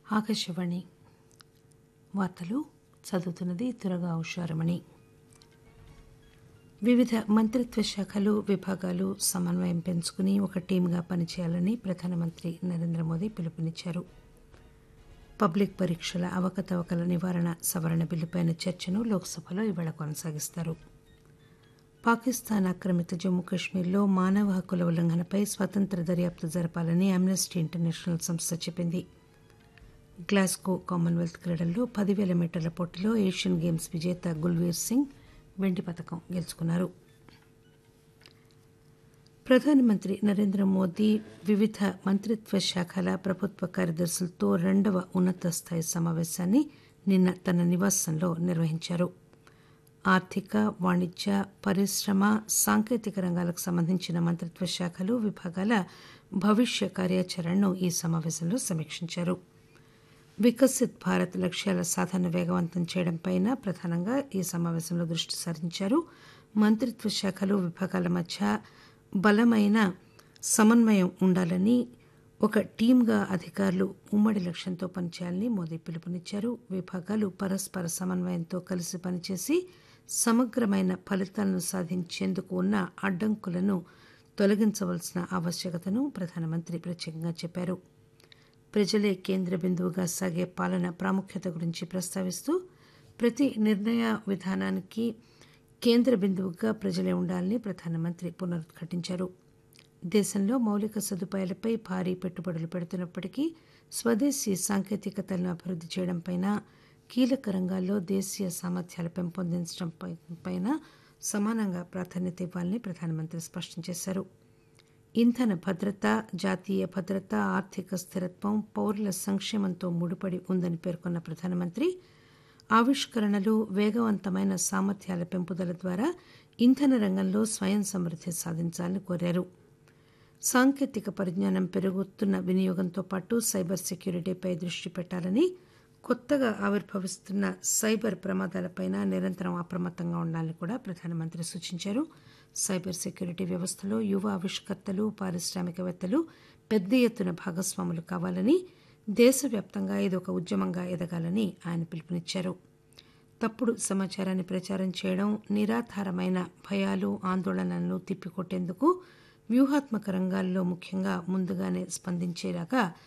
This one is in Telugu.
ఆకాశవాణి వార్తలు చదువుతున్నది తురగా ఉషారమణి వివిధ మంత్రిత్వ శాఖలు విభాగాలు సమన్వయం పెంచుకుని ఒక టీమ్గా పనిచేయాలని ప్రధానమంత్రి నరేంద్ర మోదీ పిలుపునిచ్చారు పబ్లిక్ పరీక్షల అవకతవకల నివారణ సవరణ బిల్లుపై చర్చను లోక్సభలో ఇవాళ కొనసాగిస్తారు పాకిస్తాన్ ఆక్రమిత జమ్మూ కశ్మీర్లో మానవ హక్కుల ఉల్లంఘనపై స్వతంత్ర దర్యాప్తు జరపాలని అమ్నెస్టీ ఇంటర్నేషనల్ సంస్థ చెప్పింది గ్లాస్గో కామన్వెల్త్ క్రీడల్లో పదివేల మీటర్ల పోటీలో ఏషియన్ గేమ్స్ విజేత గుల్వీర్ సింగ్ వెండి పథకం గెలుచుకున్నారు ప్రధానమంత్రి నరేంద్ర మోదీ వివిధ మంత్రిత్వ శాఖల ప్రభుత్వ కార్యదర్శులతో రెండవ ఉన్నత స్థాయి సమావేశాన్ని నిన్న తన నివాసంలో నిర్వహించారు ఆర్థిక వాణిజ్య పరిశ్రమ సాంకేతిక రంగాలకు సంబంధించిన మంత్రిత్వ శాఖలు విభాగాల భవిష్య కార్యాచరణను ఈ సమావేశంలో సమీక్షించారు వికసిత్ భారత్ లక్ష్యాల సాధన వేగవంతం చేయడంపై ప్రధానంగా ఈ సమావేశంలో దృష్టి సారించారు మంత్రిత్వ శాఖలు విభాగాల మధ్య బలమైన సమన్వయం ఉండాలని ఒక టీమ్గా అధికారులు ఉమ్మడి లక్ష్యంతో పనిచేయాలని మోదీ పిలుపునిచ్చారు విభాగాలు పరస్పర సమన్వయంతో కలిసి పనిచేసి సమగ్రమైన ఫలితాలను సాధించేందుకు ఉన్న అడ్డంకులను తొలగించవలసిన ఆవశ్యకతను ప్రధానమంత్రి ప్రత్యేకంగా చెప్పారు ప్రజలే కేంద్ర బిందువుగా సాగే పాలన ప్రాముఖ్యత గురించి ప్రస్తావిస్తూ ప్రతి నిర్ణయ విధానానికి కేంద్ర బిందువుగా ప్రజలే ఉండాలని ప్రధానమంత్రి పునరుద్ఘాటించారు దేశంలో మౌలిక సదుపాయాలపై భారీ పెట్టుబడులు పెడుతున్నప్పటికీ స్వదేశీ సాంకేతికతలను అభివృద్ది చేయడంపై కీలక రంగాల్లో దేశీయ సామర్థ్యాలు పెంపొందించడంపై సమానంగా ప్రాధాన్యత ఇవ్వాలని ప్రధానమంత్రి స్పష్టం చేశారు ఇంధన భద్రత జాతీయ భద్రత ఆర్థిక స్థిరత్వం పౌరుల సంక్షేమంతో ముడిపడి ఉందని పేర్కొన్న ప్రధానమంత్రి ఆవిష్కరణలు వేగవంతమైన సామర్థ్యాల పెంపుదల ద్వారా ఇంధన రంగంలో స్వయం సమృద్ది సాధించాలని కోరారు సాంకేతిక పరిజ్ఞానం పెరుగుతున్న వినియోగంతో పాటు సైబర్ సెక్యూరిటీపై దృష్టి పెట్టాలని కొత్తగా ఆవిర్భవిస్తున్న సైబర్ ప్రమాదాలపై నిరంతరం అప్రమత్తంగా ఉండాలని కూడా ప్రధానమంత్రి సూచించారు సైబర్ సెక్యూరిటీ వ్యవస్థలో యువ ఆవిష్కర్తలు పారిశ్రామికవేత్తలు పెద్ద ఎత్తున భాగస్వాములు కావాలని దేశవ్యాప్తంగా ఇది ఒక ఉద్యమంగా ఎదగాలని ఆయన పిలుపునిచ్చారు తప్పుడు సమాచారాన్ని ప్రచారం చేయడం నిరాధారమైన భయాలు ఆందోళనలను తిప్పికొట్టేందుకు వ్యూహాత్మక రంగాల్లో ముఖ్యంగా ముందుగానే స్పందించేలాగా